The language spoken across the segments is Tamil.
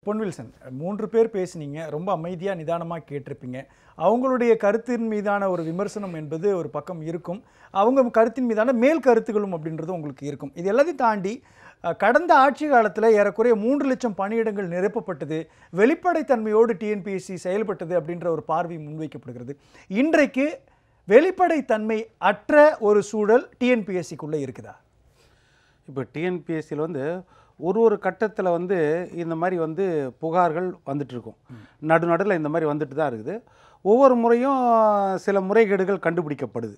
பொன்வில்சன் மூன்று பேர் பேசுனீங்க ரொம்ப அமைதியாக நிதானமாக கேட்டிருப்பீங்க அவங்களுடைய கருத்தின் மீதான ஒரு விமர்சனம் என்பது ஒரு பக்கம் இருக்கும் அவங்க கருத்தின் மீதான மேல் கருத்துகளும் அப்படின்றது உங்களுக்கு இருக்கும் இது எல்லாத்தையும் தாண்டி அஹ், கடந்த ஆட்சி காலத்தில் ஏறக்குறைய மூன்று லட்சம் பணியிடங்கள் நிரப்பப்பட்டது வெளிப்படைத்தன்மையோடு டிஎன்பிஎஸ்சி செயல்பட்டது அப்படின்ற ஒரு பார்வை முன்வைக்கப்படுகிறது இன்றைக்கு வெளிப்படைத்தன்மை அற்ற ஒரு சூழல் டிஎன்பிஎஸ்சிக்குள்ளே இருக்குதா இப்போ டிஎன்பிஎஸ்சியில் வந்து ஒரு ஒரு கட்டத்தில் வந்து இந்த மாதிரி வந்து புகார்கள் வந்துட்டு இருக்கும் நடுநடுவில் இந்த மாதிரி வந்துட்டு தான் இருக்குது ஒவ்வொரு முறையும் சில முறைகேடுகள் கண்டுபிடிக்கப்படுது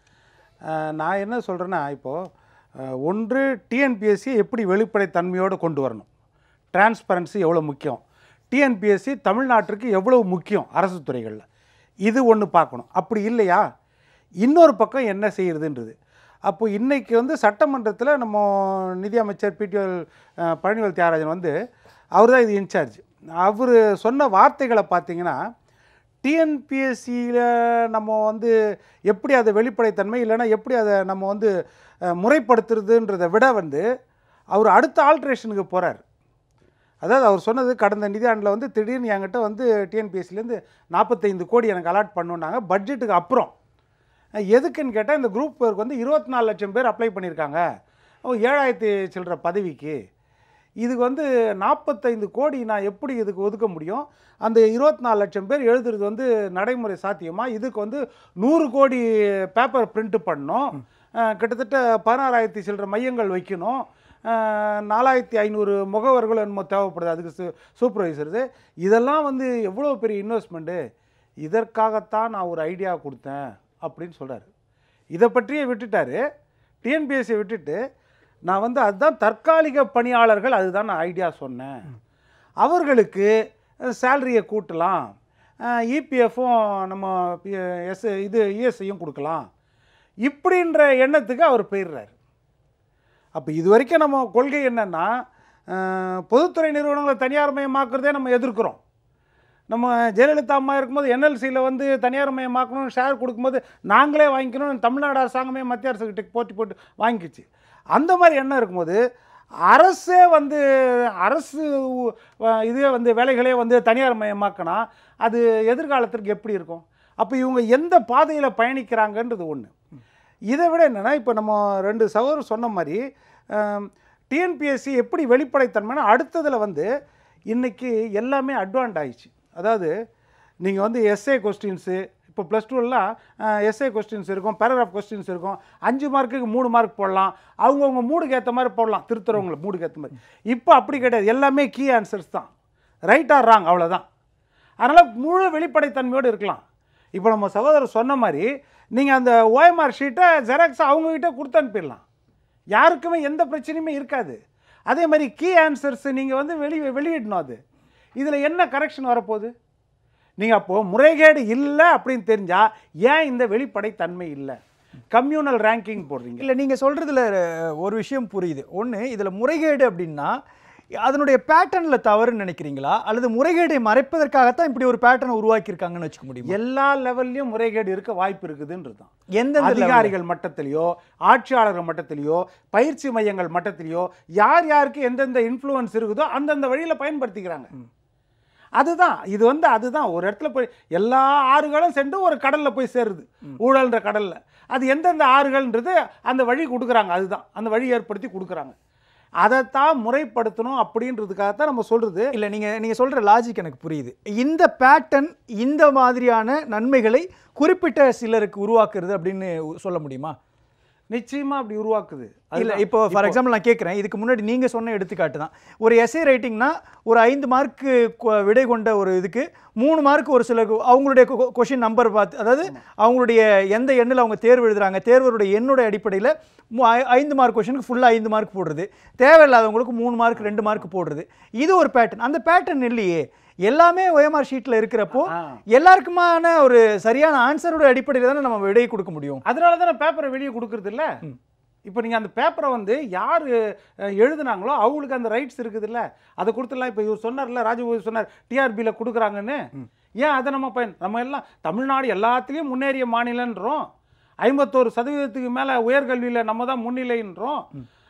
அஹ் நான் என்ன சொல்கிறேன்னா இப்போது ஒன்று டிஎன்பிஎஸ்சி எப்படி வெளிப்படைத்தன்மையோடு கொண்டு வரணும் டிரான்ஸ்பரன்சி எவ்வளோ முக்கியம் டிஎன்பிஎஸ்சி தமிழ்நாட்டிற்கு எவ்வளவு முக்கியம் அரசு துறைகளில் இது ஒன்று பார்க்கணும் அப்படி இல்லையா இன்னொரு பக்கம் என்ன செய்யறதுன்றது அப்போ இன்னைக்கு வந்து சட்டமன்றத்தில் நம்ம நிதியமைச்சர் பிடிஎல் பழனிவேல் தியாகராஜன் வந்து அவர் தான் இது இன்சார்ஜ் அவர் சொன்ன வார்த்தைகளை பார்த்தீங்கன்னா டிஎன்பிஎஸ்சியில் நம்ம வந்து எப்படி அதை வெளிப்படைத்தன்மை இல்லைன்னா எப்படி அதை நம்ம வந்து அஹ், முறைப்படுத்துறதுன்றதை விட வந்து அவர் அடுத்த ஆல்ட்ரேஷனுக்கு போகிறார் அதாவது அவர் சொன்னது கடந்த நிதியாண்டில் வந்து திடீர்னு என்கிட்ட வந்து டிஎன்பிஎஸ்சிலேருந்து நாற்பத்தைந்து கோடி எனக்கு அலாட் பண்ணுனாங்க பட்ஜெட்டுக்கு அப்புறம் அஹ், எதுக்குன்னு கேட்டால் இந்த குரூப் ஒர்க் வந்து இருபத்தி நாலு லட்சம் பேர் அப்ளை பண்ணியிருக்காங்க ஓ, ஏழாயிரத்தி சில்லற பதவிக்கு இதுக்கு வந்து நாற்பத்தைந்து கோடி நான் எப்படி இதுக்கு ஒதுக்க முடியும் அந்த இருபத்தி நாலு லட்சம் பேர் எழுதுறது வந்து நடைமுறை சாத்தியமா இதுக்கு வந்து நூறு கோடி பேப்பர் பிரிண்ட் பண்ணணும் அஹ், கிட்டத்தட்ட பதினாறாயிரத்தி சில்லற மையங்கள் வைக்கணும் அஹ், நாலாயிரத்தி ஐநூறு முகவர்கள் என்னமோ தேவைப்படுது அதுக்கு சூ சூப்பர்வைசர்ஸு இதெல்லாம் வந்து எவ்வளோ பெரிய இன்வெஸ்ட்மெண்ட்டு இதற்காகத்தான் நான் ஒரு ஐடியா கொடுத்தேன் அப்படின்னு சொல்கிறாரு இதை பற்றியே விட்டுட்டாரு டிஎன்பிஎஸ்சியை விட்டுட்டு நான் வந்து அதுதான் தற்காலிக பணியாளர்கள் அதுதான் நான் ஐடியா சொன்னேன் அவர்களுக்கு சேலரியை கூட்டலாம் இபிஎஃப்பும் நம்ம எஸ் இது இஎஸ்ஐயும் கொடுக்கலாம் இப்படின்ற எண்ணத்துக்கு அவர் போயிடுறாரு அப்போ இது வரைக்கும் நம்ம கொள்கை என்னன்னா அஹ், பொதுத்துறை நிறுவனங்களை தனியார் மயமாக்குறதே நம்ம எதிர்க்கிறோம் நம்ம ஜெயலலிதா அம்மா இருக்கும்போது என்எல்சியில் வந்து தனியார் மயமாக்கணும்னு ஷேர் கொடுக்கும்போது நாங்களே வாங்கிக்கணும் தமிழ்நாடு அரசாங்கமே மத்திய அரசுக்கிட்ட போட்டி போட்டு வாங்கிக்கிச்சு அந்த மாதிரி எண்ணம் இருக்கும்போது அரசே வந்து அரசு அஹ், இதே வந்து வேலைகளே வந்து தனியார் மயமாக்கினா அது எதிர்காலத்திற்கு எப்படி இருக்கும் அப்போ இவங்க எந்த பாதையில் பயணிக்கிறாங்கன்றது ஒன்று இதை விட என்னென்னா இப்போ நம்ம ரெண்டு சகோதரர் சொன்ன மாதிரி டிஎன்பிஎஸ்சி எப்படி வெளிப்படைத்தன்மைனா அடுத்ததில் வந்து இன்றைக்கி எல்லாமே அட்வான்ட் ஆயிடுச்சு அதாவது நீங்கள் வந்து எஸ்ஏ கொஸ்டின்ஸு இப்போ ப்ளஸ் டூலாம் எஸ்ஏ கொஸ்டின்ஸ் இருக்கும் பேராகிராஃப் கொஸ்டின்ஸ் இருக்கும் அஞ்சு மார்க்குக்கு மூணு மார்க் போடலாம் அவங்கவுங்க மூடுக்கு ஏற்ற மாதிரி போடலாம் திருத்துறவங்கள மூடுக்கு ஏற்ற மாதிரி இப்போ அப்படி கிடையாது எல்லாமே கீ ஆன்சர்ஸ் தான் ரைட் ஆர் ராங் அவ்வளோதான் அதனால் முழு வெளிப்படைத்தன்மையோடு இருக்கலாம் இப்போ நம்ம சகோதரர் சொன்ன மாதிரி நீங்கள் அந்த ஓஎம்ஆர் ஷீட்டை ஜெராக்ஸ் அவங்கக்கிட்ட கொடுத்து அனுப்பிடலாம் யாருக்குமே எந்த பிரச்சனையுமே இருக்காது அதே மாதிரி கீ ஆன்சர்ஸ் நீங்கள் வந்து வெளி வெளியிடணும் அது இதில் என்ன கரெக்ஷன் வரப்போகுது நீங்கள் அப்போது முறைகேடு இல்லை அப்படின்னு தெரிஞ்சால் ஏன் இந்த வெளிப்படைத்தன்மை இல்லை கம்யூனல் ரேங்கிங் போடுறீங்க இல்லை நீங்கள் சொல்கிறதுல ஒரு விஷயம் புரியுது ஒன்று இதில் முறைகேடு அப்படின்னா அதனுடைய பேட்டர்னில் தவறுன்னு நினைக்கிறீங்களா அல்லது முறைகேடை மறைப்பதற்காகத்தான் இப்படி ஒரு பேட்டர்னை உருவாக்கியிருக்காங்கன்னு வச்சுக்க முடியுமா எல்லா லெவல்லையும் முறைகேடு இருக்க வாய்ப்பு இருக்குதுன்றது தான் எந்தெந்த level ல? அதிகாரிகள் மட்டத்திலேயோ ஆட்சியாளர்கள் மட்டத்திலேயோ பயிற்சி மையங்கள் மட்டத்திலேயோ யார் யாருக்கு எந்தெந்த இன்ஃப்ளூயன்ஸ் இருக்குதோ அந்தந்த வழியில் பயன்படுத்திக்கிறாங்க அதுதான் இது வந்து அதுதான் ஒரு இடத்துல போய் எல்லா ஆறுகளும் சென்று ஒரு கடலில் போய் சேருது ஊழல்ன்ற கடலில் அது எந்தெந்த ஆறுகள்ன்றது அந்த வழி கொடுக்குறாங்க அதுதான் அந்த வழி ஏற்படுத்தி கொடுக்குறாங்க அதைத்தான் முறைப்படுத்தணும் அப்படின்றதுக்காக தான் நம்ம சொல்கிறது இல்லை நீங்கள் நீங்கள் சொல்கிற லாஜிக் எனக்கு புரியுது இந்த பேட்டர்ன் இந்த மாதிரியான நன்மைகளை குறிப்பிட்ட சிலருக்கு உருவாக்குறது அப்படின்னு சொல்ல முடியுமா நிச்சயமா அப்படி உருவாக்குது இல்லை அதுதான். இப்போ ஃபார் எக்ஸாம்பிள் நான் கேட்குறேன் இதுக்கு முன்னாடி நீங்கள் சொன்ன எடுத்துக்காட்டு தான் ஒரு எஸ்ஏ ரைட்டிங்னா ஒரு ஐந்து மார்க்கு விடை கொண்ட ஒரு இதுக்கு மூணு மார்க் ஒரு சில அவங்களுடைய கொஷின் நம்பர் பார்த்து அதாவது அவங்களுடைய எந்த எண்ணில் அவங்க தேர்வு எழுதுறாங்க தேர்வருடைய எண்ணுடைய அடிப்படையில் ஐந்து மார்க் கொஷனுக்கு ஃபுல்லாக ஐந்து மார்க் போடுறது தேவையில்லாதவங்களுக்கு மூணு மார்க் ரெண்டு மார்க் போடுறது இது ஒரு பேட்டர்ன் அந்த பேட்டர்ன் இல்லையே எல்லாமே OMR ஷீட்டில் இருக்கிறப்போ ஆ. எல்லாருக்குமான ஒரு சரியான ஆன்சரோட அடிப்படையில் தானே நம்ம விடை கொடுக்க முடியும் அதனால தானே பேப்பரை வெளியே கொடுக்கறது இல்ல இப்போ நீங்கள் அந்த பேப்பரை வந்து யார் எழுதுனாங்களோ அவங்களுக்கு அந்த ரைட்ஸ் இருக்குதுல்ல அதை கொடுத்துடலாம் இப்போ இவர் சொன்னார்ல ராஜபூதி சொன்னார் டிஆர்பியில் கொடுக்குறாங்கன்னு ஏன் அதை நம்ம பயன் நம்ம எல்லாம் தமிழ்நாடு எல்லாத்துலேயும் முன்னேறிய மாநிலன்றோம் ஐம்பத்தோரு சதவீதத்துக்கு மேலே உயர்கல்வியில் நம்ம தான் முன்னிலைன்றோம்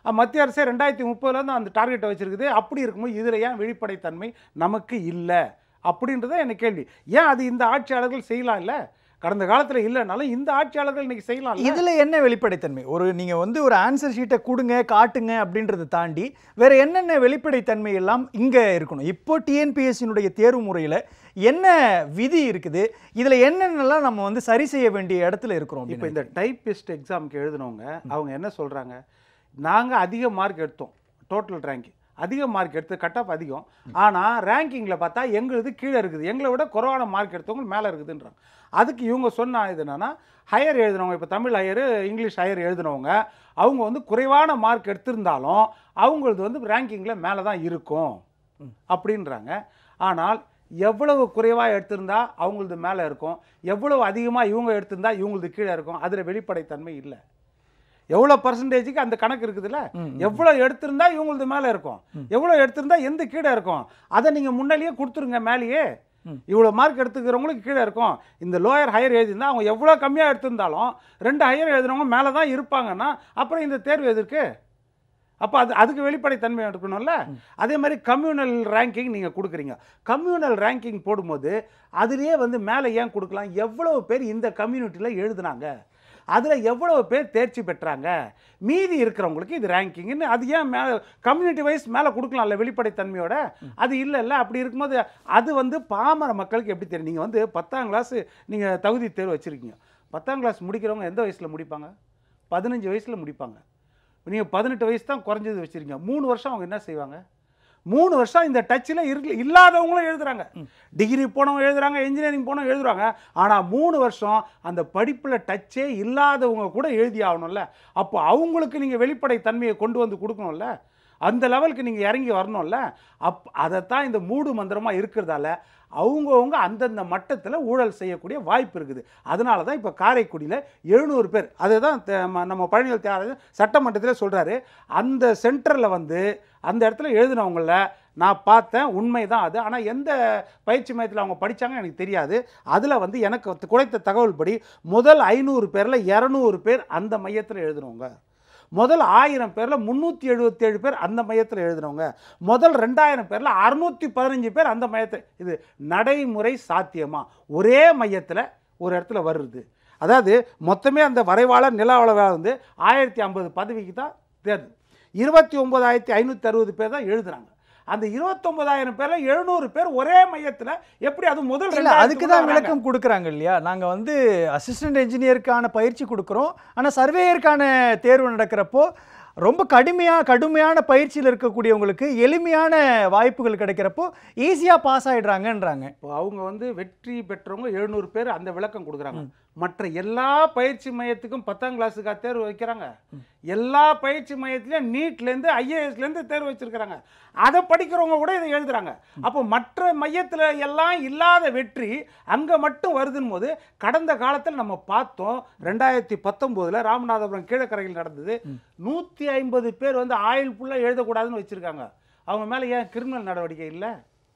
அஹ், மத்திய அரசே ரெண்டாயிரத்தி முப்பதுலேருந்து அந்த டார்கெட்டை வச்சிருக்குது அப்படி இருக்கும்போது இதில் ஏன் வெளிப்படைத்தன்மை நமக்கு இல்லை அப்படின்றத எனக்கு கேள்வி ஏன் அது இந்த ஆட்சியாளர்கள் செய்யலாம் இல்லை கடந்த காலத்தில் இல்லைனாலும் இந்த ஆட்சியாளர்கள் இன்னைக்கு செய்யலாம் இதுல என்ன வெளிப்படைத்தன்மை ஒரு நீங்க வந்து ஒரு ஆன்சர் ஷீட்டை கொடுங்க காட்டுங்க அப்படின்றத தாண்டி வேற என்னென்ன வெளிப்படைத்தன்மை எல்லாம் இங்க இருக்கணும் இப்போ டிஎன்பிஎஸ்சியினுடைய தேர்வு முறையில என்ன விதி இருக்குது இதுல என்னென்னலாம் நம்ம வந்து சரி செய்ய வேண்டிய இடத்துல இருக்கிறோம் இப்போ அப்படின்னு இந்த டைப்பிஸ்ட் எக்ஸாமுக்கு எழுதினவங்க அவங்க என்ன சொல்கிறாங்க நாங்கள் அதிக மார்க் எடுத்தோம் டோட்டல் ரேங்க் அதிக மார்க் எடுத்து கட் ஆஃப் அதிகம் ஆனால் ரேங்கிங்கில் பார்த்தா எங்களுது கீழே இருக்குது எங்களை விட குறைவான மார்க் எடுத்தவங்க மேலே இருக்குதுன்றாங்க அதுக்கு இவங்க சொன்ன இது என்னன்னா ஹையர் எழுதினவங்க இப்போ தமிழ் ஹையர் இங்கிலீஷ் ஹையர் எழுதினவங்க அவங்க வந்து குறைவான மார்க் எடுத்திருந்தாலும் அவங்களது வந்து ரேங்கிங்கில் மேலே தான் இருக்கும் அப்படின்றாங்க ஆனால் எவ்வளவு குறைவாக எடுத்திருந்தா அவங்களது மேலே இருக்கும் எவ்வளவு அதிகமாக இவங்க எடுத்திருந்தா இவங்களது கீழே இருக்கும் அதில் வெளிப்படைத்தன்மை இல்லை எவ்வளோ பர்சன்டேஜுக்கு அந்த கணக்கு இருக்குதுல்ல எவ்வளோ எடுத்திருந்தா இவங்களது மேலே இருக்கும் எவ்வளோ எடுத்திருந்தா எந்த கீழே இருக்கும் அதை நீங்கள் முன்னாடியே கொடுத்துருங்க மேலேயே இவ்வளோ மார்க் எடுத்துக்கிறவங்களுக்கு கீழே இருக்கும் இந்த லோயர் ஹையர் எழுதியிருந்தா அவங்க எவ்வளோ கம்மியாக எடுத்திருந்தாலும் ரெண்டு ஹையர் எழுதுனவங்க மேலே தான் இருப்பாங்கன்னா அப்புறம் இந்த தேர்வு எதற்கு அப்போ அது அதுக்கு வெளிப்படைத்தன்மை இருக்கணும்ல அதே மாதிரி கம்யூனல் ரேங்கிங் நீங்கள் கொடுக்குறீங்க கம்யூனல் ரேங்கிங் போடும்போது அதுலேயே வந்து மேலே ஏன் கொடுக்கலாம் எவ்வளவு பேர் இந்த கம்யூனிட்டியில் எழுதுனாங்க அதில் எவ்வளவு பேர் தேர்ச்சி பெற்றாங்க மீதி இருக்கிறவங்களுக்கு இது ரேங்கிங்னு அது ஏன் மேலே கம்யூனிட்டி வைஸ் மேலே கொடுக்கலாம்ல வெளிப்படைத்தன்மையோட அது இல்லைல்ல அப்படி இருக்கும்போது அது வந்து பாமர மக்களுக்கு எப்படி தெரியும் நீங்கள் வந்து பத்தாம் கிளாஸ் நீங்கள் தகுதி தேர்வு வச்சுருக்கீங்க பத்தாம் கிளாஸ் முடிக்கிறவங்க எந்த வயசில் முடிப்பாங்க பதினஞ்சு வயசில் முடிப்பாங்க நீங்கள் பதினெட்டு வயசு தான் குறைஞ்சது வச்சுருக்கீங்க மூணு வருஷம் அவங்க என்ன செய்வாங்க மூணு வருஷம் இந்த டச்சில் இருக்கு இல்லாதவங்களும் எழுதுறாங்க டிகிரி போனவங்க எழுதுறாங்க இன்ஜினியரிங் போனவங்க எழுதுறாங்க ஆனால் மூணு வருஷம் அந்த படிப்பில் டச்சே இல்லாதவங்க கூட எழுதி ஆகணும்ல அப்போ அவங்களுக்கு நீங்கள் வெளிப்படை தன்மையை கொண்டு வந்து கொடுக்கணும்ல அந்த லெவலுக்கு நீங்கள் இறங்கி வரணும்ல அப் அதைத்தான் இந்த மூடு மந்திரமாக இருக்கிறதால அவங்கவுங்க அந்தந்த மட்டத்தில் ஊழல் செய்யக்கூடிய வாய்ப்பு இருக்குது அதனால தான் இப்போ காரைக்குடியில் எழுநூறு பேர் அதுதான் த- ம- நம்ம பழனிவேல் தியாகராஜன் சட்டமன்றத்தில் சொல்கிறாரு அந்த சென்டரில் வந்து அந்த இடத்துல எழுதினவங்கள நான் பார்த்தேன் உண்மை தான் அது ஆனால் எந்த பயிற்சி மையத்தில் அவங்க படிச்சாங்க எனக்கு தெரியாது அதில் வந்து எனக்கு குறைத்த தகவல் படி முதல் ஐநூறு பேரில் இரநூறு பேர் அந்த மையத்தில் எழுதினவங்க முதல் ஆயிரம் பேரில் முந்நூற்றி எழுபத்தேழு பேர் அந்த மையத்தில் எழுதினவங்க முதல் ரெண்டாயிரம் பேரில் அறுநூற்றி பதினஞ்சு பேர் அந்த மையத்தில் இது நடைமுறை சாத்தியமா ஒரே மையத்தில் ஒரு இடத்துல வருது அதாவது மொத்தமே அந்த வரைவாளர் நிலவளவாக வந்து ஆயிரத்தி ஐம்பது பதவிக்கு தான் தேர்வு இருபத்தி ஒன்பதாயிரத்தி ஐநூற்றி அறுபது பேர் தான் எழுதுறாங்க அந்த இருபத்தொன்பதாயிரம் பேர்ல எழுநூறு பேர் ஒரே மையத்தில் எப்படி அது முதல் இல்ல ரெண்டாயிரத்துக்குள்ள அதுக்கு தான் வராங்க? விளக்கம் கொடுக்குறாங்க இல்லையா நாங்க வந்து அசிஸ்டன்ட் இன்ஜினியருக்கான பயிற்சி கொடுக்குறோம் ஆனா சர்வேயருக்கான தேர்வு நடக்கிறப்போ ரொம்ப கடுமையா கடுமையான பயிற்சியில் இருக்கக்கூடியவங்களுக்கு எளிமையான வாய்ப்புகள் கிடைக்கிறப்போ ஈஸியா பாஸ் ஆயிடுறாங்கன்றாங்க இப்போ அவங்க வந்து வெற்றி பெற்றவங்க எழுநூறு பேர் அந்த விளக்கம் கொடுக்குறாங்க மற்ற எல்லா பயிற்சி மையத்துக்கும் பத்தாம் கிளாஸுக்கா தேர்வு வைக்கிறாங்க எல்லா பயிற்சி மையத்துலையும் நீட்லேருந்து ஐஏஎஸ்லேருந்து தேர்வு வச்சிருக்கிறாங்க அதை படிக்கிறவங்க கூட இதை எழுதுறாங்க அப்போ மற்ற மையத்தில் எல்லாம் இல்லாத வெற்றி அங்கே மட்டும் வருதுன்னு போது கடந்த காலத்தில் நம்ம பார்த்தோம் ரெண்டாயிரத்தி பத்தொம்போதில் ராமநாதபுரம் கீழக்கரையில் நடந்தது நூற்றி ஐம்பது பேர் வந்து ஆயுள் ஃபுல்லாக எழுதக்கூடாதுன்னு வச்சுருக்காங்க அவங்க மேலே ஏன் கிரிமினல் நடவடிக்கை இல்லை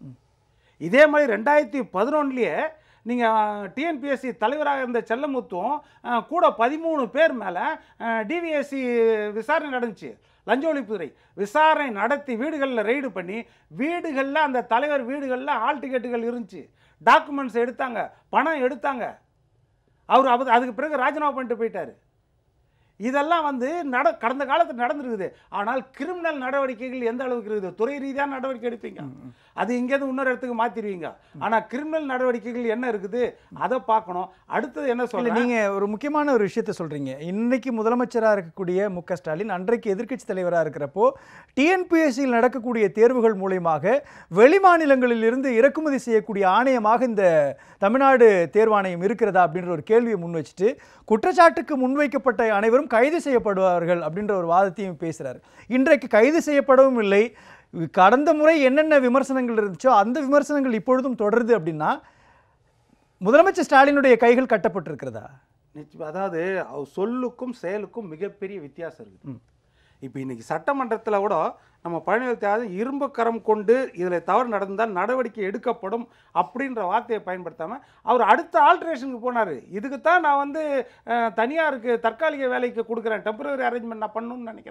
இதே மாதிரி ரெண்டாயிரத்தி பதினொன்றுலேயே நீங்கள் டிஎன்பிஎஸ்சி தலைவராக இருந்த செல்லமுத்தும் அஹ், கூட பதிமூணு பேர் மேலே டிவிஎஸ்சி விசாரணை நடந்துச்சு லஞ்ச ஒழிப்புத்துறை விசாரணை நடத்தி வீடுகளில் ரெய்டு பண்ணி வீடுகளில் அந்த தலைவர் வீடுகளில் ஹால் டிக்கெட்டுகள் இருந்துச்சு டாக்குமெண்ட்ஸ் எடுத்தாங்க பணம் எடுத்தாங்க அவர் அது அதுக்கு பிறகு ராஜினாமா பண்ணிட்டு போயிட்டாரு இதெல்லாம் வந்து நட கடந்த காலத்தில் நடந்திருக்குது ஆனால் கிரிமினல் நடவடிக்கைகள் எந்த அளவுக்கு இருக்குது துறை ரீதியான நடவடிக்கை எடுப்பீங்க அது இங்கேருந்து இன்னொரு இடத்துக்கு மாற்றிடுவீங்க ஆனால் கிரிமினல் நடவடிக்கைகள் என்ன இருக்குது அதை பார்க்கணும் அடுத்தது என்ன இல்ல சொல்ல நீங்க ஒரு முக்கியமான ஒரு விஷயத்த சொல்றீங்க இன்னைக்கு முதலமைச்சரா இருக்கக்கூடிய மு க ஸ்டாலின் அன்றைக்கு எதிர்க்கட்சி தலைவரா இருக்கிறப்போ டிஎன்பிஎஸ்சியில் நடக்கக்கூடிய தேர்வுகள் மூலியமாக வெளிமாநிலங்களில் இருந்து இறக்குமதி செய்யக்கூடிய ஆணையமாக இந்த தமிழ்நாடு தேர்வாணையம் இருக்கிறதா அப்படின்ற ஒரு கேள்வியை முன் வச்சுட்டு குற்றச்சாட்டுக்கு முன்வைக்கப்பட்ட அனைவரும் கைது செய்யப்படுவார்கள் அப்படின்ற ஒரு வாதத்தையும் பேசுறாரு இன்றைக்கு கைது செய்யப்படவும் இல்லை கடந்த முறை என்னென்ன விமர்சனங்கள் இருந்துச்சோ அந்த விமர்சனங்கள் இப்பொழுதும் தொடருது அப்படின்னா முதலமைச்சர் ஸ்டாலினுடைய கைகள் கட்டப்பட்டிருக்கிறதா நிச்சயம் அதாவது அவர் சொல்லுக்கும் செயலுக்கும் மிகப்பெரிய வித்தியாசம் இருக்குது இப்போ இன்னைக்கு சட்டமன்றத்தில் கூட நம்ம பழனிவேல் தியாகராஜன் இரும்பு கரம் கொண்டு இதில் தவறு நடந்தால் நடவடிக்கை எடுக்கப்படும் அப்படின்ற வார்த்தையை பயன்படுத்தாமல் அவர் அடுத்த ஆல்ட்ரேஷனுக்கு போனார் இதுக்கு தான் நான் வந்து அஹ், தனியாருக்கு தற்காலிக வேலைக்கு கொடுக்குறேன் டெம்பரரி அரேஞ்ச்மெண்ட் நான் பண்ணணும்னு நினைக்கிறேன்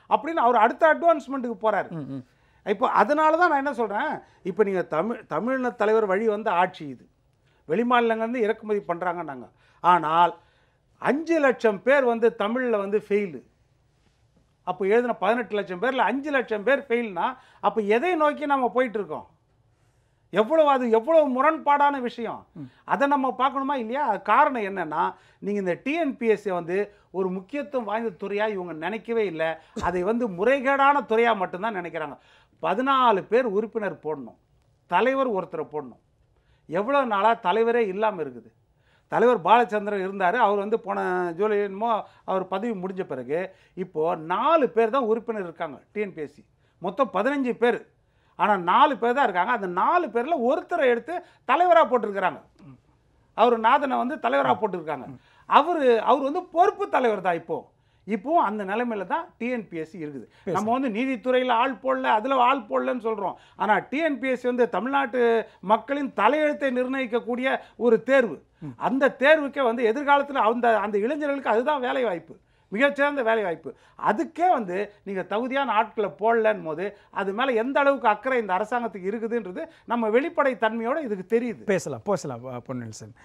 அப்படின்னு அவர் அடுத்த அட்வான்ஸ்மெண்ட்டுக்கு போறாரு ம், ம். இப்போ அதனால தான் நான் என்ன சொல்கிறேன் இப்போ நீங்கள் தமிழ் தமிழின தலைவர் வழி வந்து ஆட்சி இது வெளிமாநிலங்கள்லேருந்து இறக்குமதி பண்ணுறாங்க நாங்கள் ஆனால் அஞ்சு லட்சம் பேர் வந்து தமிழில் வந்து ஃபெயிலு அப்போ எழுதின பதினெட்டு லட்சம் பேரில் அஞ்சு லட்சம் பேர் ஃபெயில்னா அப்போ எதை நோக்கி நம்ம போயிட்டு இருக்கோம் எவ்வளவு அது எவ்வளவு முரண்பாடான விஷயம் அதை நம்ம பார்க்கணுமா இல்லையா அது காரணம் என்னன்னா நீங்கள் இந்த டிஎன்பிஎஸ்சி வந்து ஒரு முக்கியத்துவம் வாய்ந்த துறையாக இவங்க நினைக்கவே இல்லை அதை வந்து முறைகேடான துறையாக மட்டும்தான் நினைக்கிறாங்க பதினாலு பேர் உறுப்பினர் போடணும் தலைவர் ஒருத்தரை போடணும் எவ்வளோ நாளாக தலைவரே இல்லாமல் இருக்குது தலைவர் பாலச்சந்திரன் இருந்தார் அவர் வந்து போன ஜூலை என்னமோ அவர் பதவி முடிஞ்ச பிறகு இப்போது நாலு பேர் தான் உறுப்பினர் இருக்காங்க டிஎன்பிஎஸ்சி மொத்தம் பதினஞ்சு பேர் ஆனால் நாலு பேர் தான் இருக்காங்க அந்த நாலு பேரில் ஒருத்தரை எடுத்து தலைவராக போட்டிருக்கிறாங்க அவர் நாதனை வந்து தலைவராக போட்டிருக்காங்க அவர் அவர் வந்து பொறுப்பு தலைவர் தான் இப்போ இப்போ அந்த நிலைமையில தான் டிஎன்பிஎஸ்சி இருக்குது நம்ம வந்து நீதித்துறையில் ஆள் போடல அதில் ஆள் போடலன்னு சொல்கிறோம் ஆனால் டிஎன்பிஎஸ்சி வந்து தமிழ்நாட்டு மக்களின் தலையெழுத்தை நிர்ணயிக்கக்கூடிய ஒரு தேர்வு அந்த தேர்வுக்கே வந்து எதிர்காலத்தில் அந்த அந்த இளைஞர்களுக்கு அதுதான் வேலை வாய்ப்பு மிகச்சிறந்த வேலை வாய்ப்பு அதுக்கே வந்து நீங்கள் தகுதியான ஆட்களை போடலன்னு போது அது மேலே எந்த அளவுக்கு அக்கறை இந்த அரசாங்கத்துக்கு இருக்குதுன்றது நம்ம வெளிப்படை தன்மையோட இதுக்கு தெரியுது பேசலாம் பேசலாம் பொன்னில் சார்